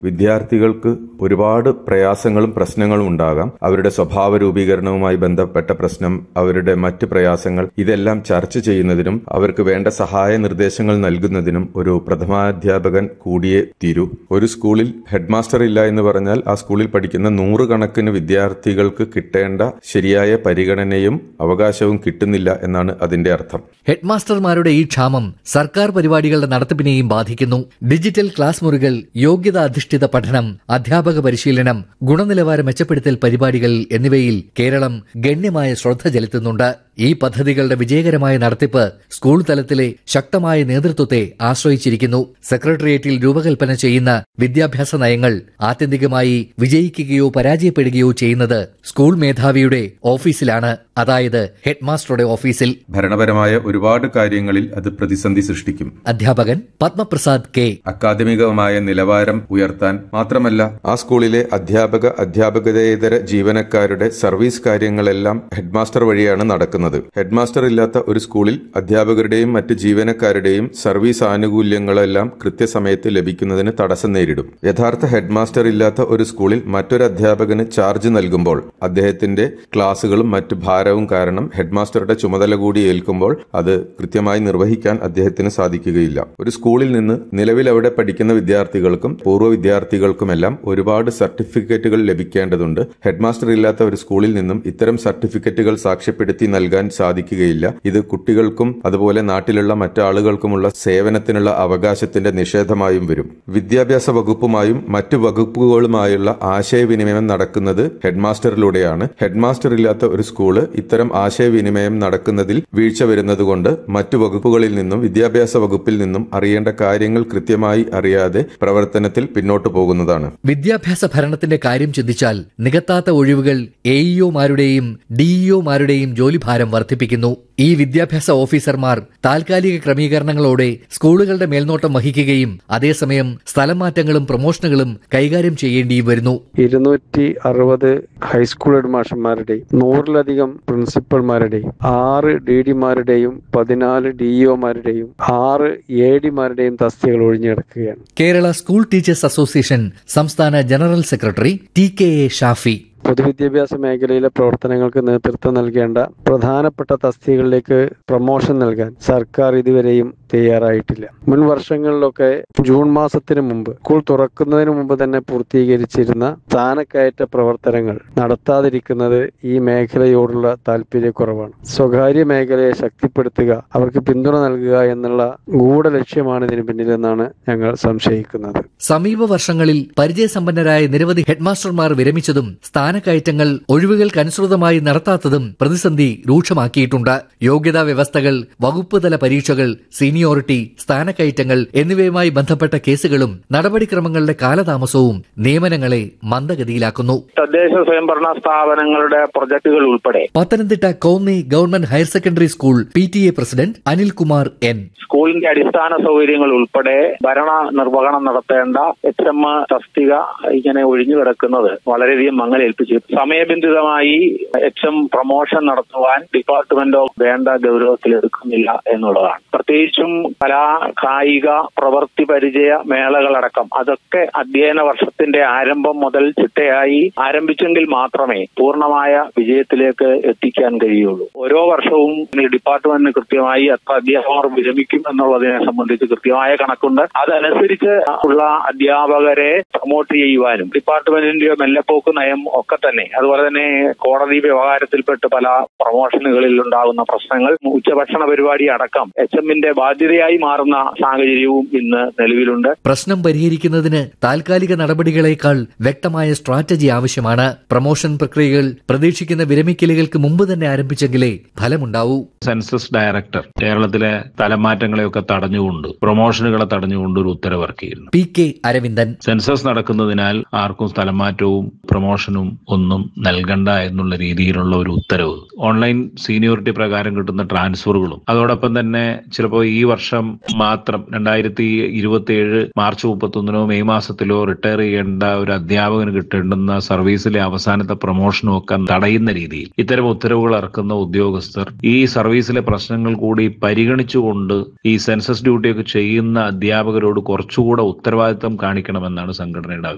വിദ്യാർത്ഥികൾക്ക് ഒരുപാട് പ്രയാസങ്ങളും പ്രശ്നങ്ങളും ഉണ്ടാകാം അവരുടെ സ്വഭാവ രൂപീകരണവുമായി ബന്ധപ്പെട്ട പ്രശ്നം അവരുടെ മറ്റ് പ്രയാസങ്ങൾ ഇതെല്ലാം ചർച്ച ചെയ്യുന്നതിനും അവർക്ക് വേണ്ട സഹായ നിർദ്ദേശങ്ങൾ നൽകുന്നതിനും ഒരു പ്രഥമാധ്യാപകൻ കൂടിയേ തീരൂ ഒരു സ്കൂളിൽ ഹെഡ് മാസ്റ്റർ ഇല്ല എന്ന് പറഞ്ഞാൽ ആ സ്കൂളിൽ പഠിക്കുന്ന നൂറുകണക്കിന് വിദ്യാർത്ഥികൾക്ക് കിട്ടേണ്ട ശരിയായ പരിഗണനയും അവകാശവും കിട്ടുന്നില്ല എന്നാണ് അതിന്റെ അർത്ഥം ഹെഡ്മാസ്റ്റർമാരുടെ ഈ ക്ഷാമം സർക്കാർ പരിപാടികളുടെ നടത്തിപ്പിനെയും ബാധിക്കുന്നു ഡിജിറ്റൽ ക്ലാസ് മുറികൾ യോഗ്യത അധിഷ്ഠിത പഠനം അധ്യാപക പരിശീലനം ഗുണനിലവാര മെച്ചപ്പെടുത്തൽ പരിപാടികൾ എന്നിവയിൽ കേരളം ഗണ്യമായ ശ്രദ്ധ ചെലുത്തുന്നുണ്ട് ഈ പദ്ധതികളുടെ വിജയകരമായ നടത്തിപ്പ് സ്കൂൾ തലത്തിലെ ശക്തമായ നേതൃത്വത്തെ ആശ്രയിച്ചിരിക്കുന്നു സെക്രട്ടേറിയറ്റിൽ രൂപകൽപ്പന ചെയ്യുന്ന വിദ്യാഭ്യാസ നയങ്ങൾ ആത്യന്തികമായി വിജയിക്കുകയോ പരാജയപ്പെടുകയോ ചെയ്യുന്നത് സ്കൂൾ മേധാവിയുടെ ഓഫീസിലാണ് അതായത് ഹെഡ്മാസ്റ്ററുടെ ഓഫീസിൽ ഭരണപരമായ ഒരുപാട് കാര്യങ്ങളിൽ അത് പ്രതിസന്ധി സൃഷ്ടിക്കും അധ്യാപകൻ പത്മപ്രസാദ് കെ അക്കാദമികമായ നിലവാരം ഉയർത്താൻ മാത്രമല്ല ആ സ്കൂളിലെ അധ്യാപക അധ്യാപകതേതര ജീവനക്കാരുടെ സർവീസ് കാര്യങ്ങളെല്ലാം ഹെഡ്മാസ്റ്റർ വഴിയാണ് നടക്കുന്നത് ഹെഡ്മാസ്റ്റർ ഇല്ലാത്ത ഒരു സ്കൂളിൽ അധ്യാപകരുടെയും മറ്റ് ജീവനക്കാരുടെയും സർവീസ് ആനുകൂല്യങ്ങളെല്ലാം കൃത്യസമയത്ത് ലഭിക്കുന്നതിന് തടസ്സം നേരിടും യഥാർത്ഥ ഹെഡ്മാസ്റ്റർ ഇല്ലാത്ത ഒരു സ്കൂളിൽ മറ്റൊരു അധ്യാപകന് ചാർജ് നൽകുമ്പോൾ അദ്ദേഹത്തിന്റെ ക്ലാസുകളും മറ്റ് ഭാരവും കാരണം ഹെഡ്മാസ്റ്ററുടെ ചുമതല കൂടി ഏൽക്കുമ്പോൾ അത് കൃത്യമായി നിർവഹിക്കാൻ അദ്ദേഹത്തിന് സാധിക്കുകയില്ല ഒരു സ്കൂളിൽ നിന്ന് നിലവിൽ അവിടെ പഠിക്കുന്ന വിദ്യാർത്ഥികൾക്കും പൂർവ്വ വിദ്യാർത്ഥികൾക്കുമെല്ലാം ഒരുപാട് സർട്ടിഫിക്കറ്റുകൾ ലഭിക്കേണ്ടതുണ്ട് ഹെഡ്മാസ്റ്റർ ഇല്ലാത്ത ഒരു സ്കൂളിൽ നിന്നും ഇത്തരം സർട്ടിഫിക്കറ്റുകൾ സാക്ഷ്യപ്പെടുത്തി നൽകാൻ സാധിക്കുകയില്ല ഇത് കുട്ടികൾക്കും അതുപോലെ നാട്ടിലുള്ള മറ്റാളുകൾക്കുമുള്ള സേവനത്തിനുള്ള അവകാശത്തിന്റെ നിഷേധമായും വരും വിദ്യാഭ്യാസ വകുപ്പുമായും മറ്റു വകുപ്പുകളുമായുള്ള ആശയവിനിമയം നടക്കുന്നത് ഹെഡ്മാസ്റ്ററിലൂടെയാണ് ഹെഡ്മാസ്റ്റർ ഇല്ലാത്ത ഒരു സ്കൂള് ഇത്തരം ആശയവിനിമയം നടക്കുന്നതിൽ വീഴ്ച വരുന്നതുകൊണ്ട് മറ്റു വകുപ്പുകളിൽ നിന്നും വിദ്യാഭ്യാസ വകുപ്പിൽ നിന്നും അറിയേണ്ട കാര്യങ്ങൾ കൃത്യമായി അറിയാതെ പ്രവർത്തനത്തിൽ പിന്നോട്ടു പോകുന്നതാണ് വിദ്യാഭ്യാസ ഭരണത്തിന്റെ കാര്യം ചിന്തിച്ചാൽ നികത്താത്ത ഒഴിവുകൾ എഇഒമാരുടെയും ഡിഇഒമാരുടെയും ജോലിഭാരം വർദ്ധിപ്പിക്കുന്നു ഈ വിദ്യാഭ്യാസ ഓഫീസർമാർ താൽക്കാലിക ക്രമീകരണങ്ങളോടെ സ്കൂളുകളുടെ മേൽനോട്ടം വഹിക്കുകയും അതേസമയം സ്ഥലം മാറ്റങ്ങളും പ്രമോഷനുകളും കൈകാര്യം ചെയ്യേണ്ടിയും വരുന്നു ഇരുന്നൂറ്റി അറുപത് ഹൈസ്കൂൾ ഹെഡ്മാസ്റ്റർമാരുടെയും നൂറിലധികം പ്രിൻസിപ്പൽമാരുടെയും ആറ് ഡി ഡിമാരുടെയും പതിനാല് ഡിഇഒമാരുടെയും ആറ് എ ഡിമാരുടെയും തസ്തികകൾ ഒഴിഞ്ഞുകിടക്കുകയാണ് കേരള സ്കൂൾ ടീച്ചേഴ്സ് അസോസിയേഷൻ സംസ്ഥാന general secretary T K A Shafi പൊതുവിദ്യാഭ്യാസ മേഖലയിലെ പ്രവർത്തനങ്ങൾക്ക് നേതൃത്വം നൽകേണ്ട പ്രധാനപ്പെട്ട തസ്തികകളിലേക്ക് പ്രൊമോഷൻ നൽകാൻ സർക്കാർ ഇതുവരെയും തയ്യാറായിട്ടില്ല മുൻ വർഷങ്ങളിലൊക്കെ ജൂൺ മാസത്തിന് മുമ്പ് സ്കൂൾ തുറക്കുന്നതിന് മുമ്പ് തന്നെ പൂർത്തീകരിച്ചിരുന്ന സ്ഥാനക്കയറ്റ പ്രവർത്തനങ്ങൾ നടത്താതിരിക്കുന്നത് ഈ മേഖലയോടുള്ള താല്പര്യക്കുറവാണ് സ്വകാര്യ മേഖലയെ ശക്തിപ്പെടുത്തുക അവർക്ക് പിന്തുണ നൽകുക എന്നുള്ള ഗൂഢലക്ഷ്യമാണ് ഇതിന് പിന്നിലെന്നാണ് ഞങ്ങൾ സംശയിക്കുന്നത് സമീപ വർഷങ്ങളിൽ പരിചയസമ്പന്നരായ നിരവധി ഹെഡ്മാസ്റ്റർമാർ വിരമിച്ചതും സ്ഥാനക്കയറ്റങ്ങൾ ഒഴിവുകൾക്കനുസൃതമായി നടത്താത്തതും പ്രതിസന്ധി രൂക്ഷമാക്കിയിട്ടുണ്ട് യോഗ്യതാ വ്യവസ്ഥകൾ വകുപ്പ് തല പരീക്ഷകൾ സീനിയോറിറ്റി സ്ഥാനക്കയറ്റങ്ങൾ എന്നിവയുമായി ബന്ധപ്പെട്ട കേസുകളും നടപടിക്രമങ്ങളുടെ കാലതാമസവും നിയമനങ്ങളെ മന്ദഗതിയിലാക്കുന്നു തദ്ദേശ സ്വയംഭരണ സ്ഥാപനങ്ങളുടെ പ്രൊജക്ടുകൾ ഉൾപ്പെടെ Pathanamthitta Konni government higher secondary school P T A president Anilkumar N സ്കൂളിന്റെ അടിസ്ഥാന സൗകര്യങ്ങൾ ഉൾപ്പെടെ ഭരണ നിർവഹണം നടത്തേണ്ട എച്ച് എം തസ്തിക ഇങ്ങനെ ഒഴിഞ്ഞു കിടക്കുന്നത് വളരെയധികം മങ്ങലേൽപ്പിച്ചു സമയബന്ധിതമായി എച്ച് എം പ്രൊമോഷൻ നടത്തുവാൻ ഡിപ്പാർട്ട്മെന്റോ വേണ്ട ഗൗരവത്തിൽ എടുക്കുന്നില്ല എന്നുള്ളതാണ് പ്രത്യേകിച്ചും കലാ കായിക പ്രവൃത്തി പരിചയ മേളകളടക്കം അതൊക്കെ അധ്യയന വർഷത്തിന്റെ ആരംഭം മുതൽ ചിട്ടയായി ആരംഭിച്ചെങ്കിൽ മാത്രമേ പൂർണ്ണമായ വിജയത്തിലേക്ക് എത്തിക്കാൻ കഴിയുള്ളൂ ഓരോ വർഷവും ഈ ഡിപ്പാർട്ട്മെന്റിന് കൃത്യമായി എത്ര അധ്യാപകർ വിരമിക്കും എന്നുള്ളതിനെ സംബന്ധിച്ച് കൃത്യമായ കണക്കുണ്ട് അതനുസരിച്ച് ഉള്ള അധ്യാപകരെ പ്രൊമോട്ട് ചെയ്യുവാനും ഡിപ്പാർട്ട്മെന്റിന്റെ മെല്ലപ്പോക്ക് നയം ഒക്കെ തന്നെ അതുപോലെ തന്നെ കോടതി വ്യവഹാരത്തിൽപ്പെട്ട് പല പ്രൊമോഷനുകളിൽ ഉണ്ടാകുന്ന പ്രശ്നങ്ങൾ ഉച്ചഭക്ഷണ പരിപാടി അടക്കം എച്ച് എമ്മിന്റെ ബാധ്യതയായി മാറുന്ന സാഹചര്യവും ഇന്ന് നിലവിലുണ്ട് പ്രശ്നം പരിഹരിക്കുന്നതിന് താൽക്കാലിക നടപടികളേക്കാൾ വ്യക്തമായ സ്ട്രാറ്റജി ആവശ്യമാണ് പ്രമോഷൻ പ്രക്രിയകൾ പ്രതീക്ഷിക്കുന്ന വിരമിക്കലുകൾക്ക് മുമ്പ് തന്നെ ആരംഭിച്ചെങ്കിലേ ഫലമുണ്ടാവൂ സെൻസസ് ഡയറക്ടർ കേരളത്തിലെ തലമാറ്റങ്ങളെയൊക്കെ തടഞ്ഞുകൊണ്ട് പ്രൊമോഷനുകളെ തടഞ്ഞുകൊണ്ട് ഒരു ഉത്തരവിറക്കിയിരുന്നു പി കെ അരവിന്ദൻ സെൻസസ് നടക്കുന്നതിനാൽ ആർക്കും സ്ഥലമാറ്റവും പ്രൊമോഷനും ഒന്നും നൽകണ്ട എന്നുള്ള രീതിയിലുള്ള ഒരു ഉത്തരവ് ഓൺലൈൻ സീനിയോറിറ്റി പ്രകാരം കിട്ടുന്ന ട്രാൻസ്ഫറുകളും അതോടൊപ്പം തന്നെ ചിലപ്പോൾ ഈ വർഷം മാത്രം രണ്ടായിരത്തി ഇരുപത്തി ഏഴ് മാർച്ച് മുപ്പത്തൊന്നിനോ മെയ് മാസത്തിലോ റിട്ടയർ ചെയ്യേണ്ട ഒരു അധ്യാപകന് കിട്ടേണ്ടുന്ന സർവീസിലെ അവസാനത്തെ പ്രൊമോഷനും ഒക്കെ തടയുന്ന രീതിയിൽ ഇത്തരം ഉത്തരവുകൾ ഇറക്കുന്ന ഉദ്യോഗസ്ഥർ ഈ സർവീസിലെ പ്രശ്നങ്ങൾ കൂടി പരിഗണിച്ചുകൊണ്ട് ഈ സെൻസസ് ഡ്യൂട്ടിയൊക്കെ ചെയ്യുന്ന അധ്യാപകരോട് കുറച്ചുകൂടെ ഉത്തരവാദിത്തം കാണിക്കണമെന്നാണ് സംഘടനയുടെ അഭിപ്രായം